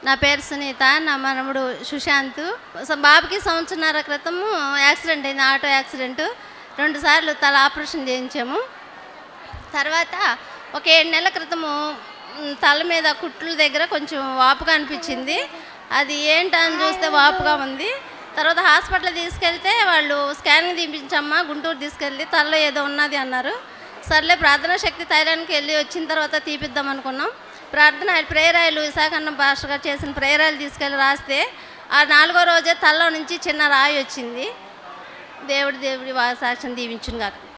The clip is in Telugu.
నా పేరు సునీత నా మనముడు సుశాంత్ స- బాబుకి సంవత్సరాల క్రితము యాక్సిడెంట్ అయింది ఆటో యాక్సిడెంట్ రెండు సార్లు తల ఆపరేషన్ చేయించాము తర్వాత ఒక ఏడు నెలల క్రితము మ్, తల మీద కుట్ల దగ్గర కొంచెం వాపుగా అనిపించింది అది ఏంటని చూస్తే వాపుగా ఉంది తర్వాత హాస్పిటల్ తీసుకెళ్తే వాళ్ళు స్కానింగ్ తీపించమ్మా గుంటూరు తీసుకెళ్ళి తలలో ఏదో ఉన్నది అన్నారు సర్లే ప్రార్థనా శక్తి థైరానికి వెళ్ళి వచ్చిన తర్వాత తీపిద్దాం అనుకున్నాం ప్రార్థన ఆయన ప్రేరాయలు విశాఖన్న పాస్టర్ గారు చేసిన ప్రేరాయలు తీసుకెళ్ళి రాస్తే ఆ నాలుగో రోజే తలలో నుంచి చిన్న రాయి వచ్చింది దేవుడి దేవుడి వాసాక్ష్యం దీవించును గాక